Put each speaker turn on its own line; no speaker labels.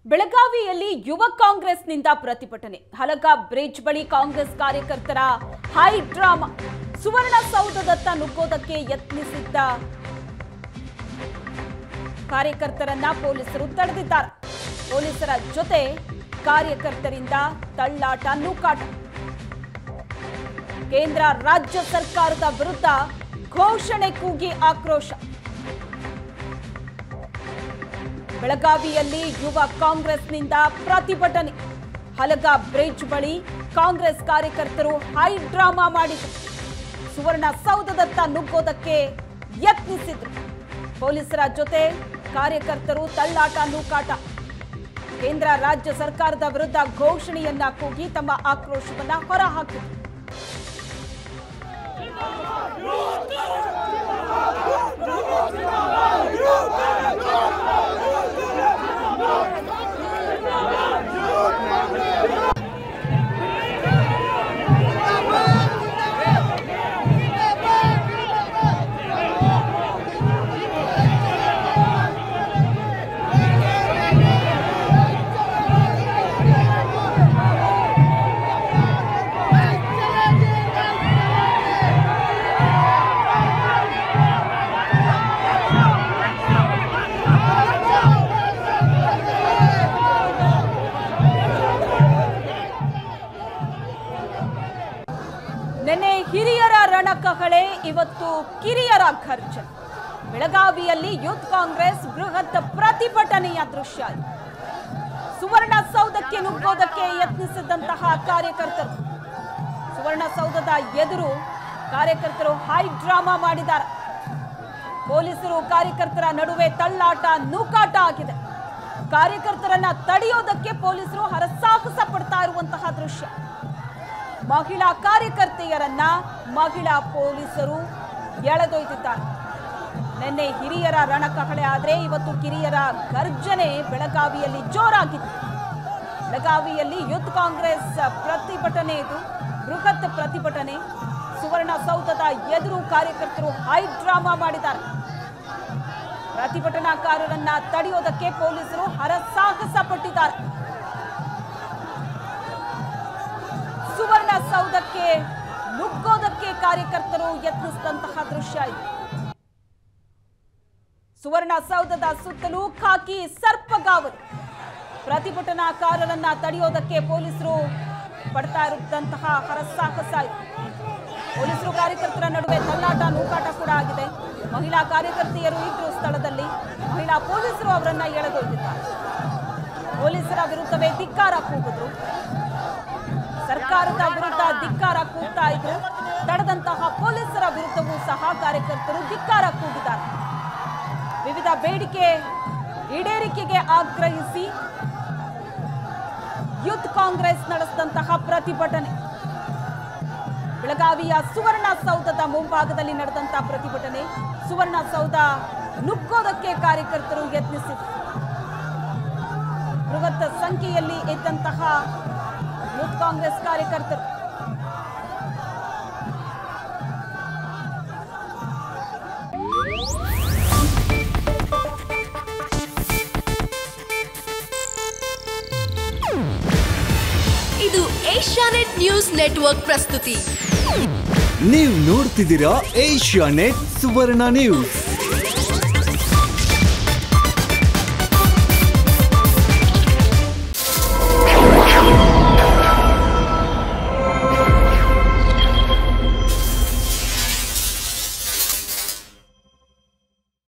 ಬೆಳಗಾವಿಯಲ್ಲಿ ಯುವ ಕಾಂಗ್ರೆಸ್ನಿಂದ ಪ್ರತಿಭಟನೆ ಹಲಗ ಬ್ರಿಡ್ಜ್ ಬಳಿ ಕಾಂಗ್ರೆಸ್ ಕಾರ್ಯಕರ್ತರ ಹೈ ಡ್ರಾಮಾ ಸುವರ್ಣಸೌಧದತ್ತ ನುಗ್ಗೋದಕ್ಕೆ ಯತ್ನಿಸಿದ್ದ ಕಾರ್ಯಕರ್ತರನ್ನ ಪೊಲೀಸರು ತಡೆದಿದ್ದಾರೆ ಪೊಲೀಸರ ಜೊತೆ ಕಾರ್ಯಕರ್ತರಿಂದ ತಳ್ಳಾಟ ನೂಕಾಟ ಕೇಂದ್ರ ರಾಜ್ಯ ಸರ್ಕಾರದ ವಿರುದ್ಧ ಘೋಷಣೆ ಕೂಗಿ ಆಕ್ರೋಶ ಬೆಳಗಾವಿಯಲ್ಲಿ ಯುವ ಕಾಂಗ್ರೆಸ್ನಿಂದ ಪ್ರತಿಭಟನೆ ಹಲಗ ಬ್ರಿಡ್ಜ್ ಬಳಿ ಕಾಂಗ್ರೆಸ್ ಕಾರ್ಯಕರ್ತರು ಹೈ ಡ್ರಾಮಾ ಮಾಡಿದರು ಸುವರ್ಣ ಸೌಧದತ್ತ ನುಗ್ಗೋದಕ್ಕೆ ಯತ್ನಿಸಿದ್ರು ಪೊಲೀಸರ ಜೊತೆ ಕಾರ್ಯಕರ್ತರು ತಳ್ಳಾಟ ನೂಕಾಟ ಕೇಂದ್ರ ರಾಜ್ಯ ಸರ್ಕಾರದ ವಿರುದ್ಧ ಘೋಷಣೆಯನ್ನ ಕೂಗಿ ತಮ್ಮ ಆಕ್ರೋಶವನ್ನ ಹೊರಹಾಕಿದರು ನಿನ್ನೆ ಹಿರಿಯರ ರಣಕಹಳೆ ಇವತ್ತು ಕಿರಿಯರ ಘರ್ಜನೆ ಬೆಳಗಾವಿಯಲ್ಲಿ ಯೂತ್ ಕಾಂಗ್ರೆಸ್ ಬೃಹತ್ ಪ್ರತಿಭಟನೆಯ ದೃಶ್ಯ ಇದು. ಸುವರ್ಣಸೌಧಕ್ಕೆ ನುಗ್ಗೋದಕ್ಕೆ ಯತ್ನಿಸಿದಂತಹ ಕಾರ್ಯಕರ್ತರು ಸುವರ್ಣಸೌಧದ ಎದುರು ಕಾರ್ಯಕರ್ತರು ಹೈ ಡ್ರಾಮಾ ಮಾಡಿದ್ದಾರೆ ಪೊಲೀಸರು ಕಾರ್ಯಕರ್ತರ ನಡುವೆ ತಳ್ಳಾಟ ನೂಕಾಟ ಆಗಿದೆ ಕಾರ್ಯಕರ್ತರನ್ನ ತಡೆಯೋದಕ್ಕೆ ಪೊಲೀಸರು ಹರಸಾಹಸ ಪಡ್ತಾ ಇರುವಂತಹ ದೃಶ್ಯ ಮಹಿಳಾ ಕಾರ್ಯಕರ್ತೆಯರನ್ನ ಮಹಿಳಾ ಪೊಲೀಸರು ಎಳೆದೊಯ್ದಿದ್ದಾರೆ ನಿನ್ನೆ ಹಿರಿಯರ ರಣಕಹಳೆ ಆದ್ರೆ ಇವತ್ತು ಕಿರಿಯರ ಗರ್ಜನೆ ಬೆಳಗಾವಿಯಲ್ಲಿ ಜೋರಾಗಿತ್ತು ಬೆಳಗಾವಿಯಲ್ಲಿ ಯೂತ್ ಕಾಂಗ್ರೆಸ್ ಪ್ರತಿಭಟನೆ ಇದು ಬೃಹತ್ ಪ್ರತಿಭಟನೆ ಸುವರ್ಣಸೌಧದ ಎದುರು ಕಾರ್ಯಕರ್ತರು ಹೈ ಡ್ರಾಮಾ ಮಾಡಿದ್ದಾರೆ ಪ್ರತಿಭಟನಾಕಾರರನ್ನ ತಡೆಯೋದಕ್ಕೆ ಪೊಲೀಸರು ಹರಸಾಹಸ ಪಟ್ಟಿದ್ದಾರೆ ಸುವರ್ಣಸೌಧಕ್ಕೆ ನುಗ್ಗೋದಕ್ಕೆ ಕಾರ್ಯಕರ್ತರು ಯತ್ನಿಸಿದಂತಹ ದೃಶ್ಯ ಇದು ಸುವರ್ಣಸೌಧದ ಸುತ್ತಲೂ ಖಾಕಿ ಸರ್ಪಗಾವಲು ಪ್ರತಿಭಟನಾಕಾರರನ್ನ ತಡೆಯೋದಕ್ಕೆ ಪೊಲೀಸರು ಪಡ್ತಾ ಇರುವಂತಹ ಹರಸಾಹಸ ಇದು ಪೊಲೀಸರು ಕಾರ್ಯಕರ್ತರ ನಡುವೆ ತಳ್ಳಾಟ ನೂಕಾಟ ಕೂಡ ಆಗಿದೆ ಮಹಿಳಾ ಕಾರ್ಯಕರ್ತೆಯರು ಇದ್ರು ಸ್ಥಳದಲ್ಲಿ ಮಹಿಳಾ ಪೊಲೀಸರು ಅವರನ್ನ ಎಳೆದೊಯ್ದಿದ್ದಾರೆ ಪೊಲೀಸರ ವಿರುದ್ಧವೇ ಧಿಕ್ಕಾರ ಕೂಗಿದ್ರು ಸರ್ಕಾರದ ವಿರುದ್ಧ ಧಿಕ್ಕಾರ ಕೂಗ್ತಾ ಇದ್ರು ತಡೆದಂತಹ ಪೊಲೀಸರ ವಿರುದ್ಧವೂ ಸಹ ಕಾರ್ಯಕರ್ತರು ಧಿಕ್ಕಾರ ಕೂಗಿದ್ದಾರೆ ವಿವಿಧ ಬೇಡಿಕೆ ಈಡೇರಿಕೆಗೆ ಆಗ್ರಹಿಸಿ ಯೂತ್ ಕಾಂಗ್ರೆಸ್ ನಡೆಸಿದಂತಹ ಪ್ರತಿಭಟನೆ ಬೆಳಗಾವಿಯ ಸುವರ್ಣಸೌಧದ ಮುಂಭಾಗದಲ್ಲಿ ನಡೆದಂತಹ ಪ್ರತಿಭಟನೆ ಸುವರ್ಣಸೌಧ ನುಗ್ಗೋದಕ್ಕೆ ಕಾರ್ಯಕರ್ತರು ಯತ್ನಿಸಿದರು ಬೃಹತ್ ಸಂಖ್ಯೆಯಲ್ಲಿ ಇದ್ದಂತಹ ಯೂತ್ ಕಾಂಗ್ರೆಸ್ ಕಾರ್ಯಕರ್ತರು
ಇದು ಏಷ್ಯಾನೆಟ್ ನ್ಯೂಸ್ ನೆಟ್ವರ್ಕ್ ಪ್ರಸ್ತುತಿ
ನೀವು ನೋಡ್ತಿದ್ದೀರಾ ಏಷ್ಯಾ ನೆಟ್ ಸುವರ್ಣ ನ್ಯೂಸ್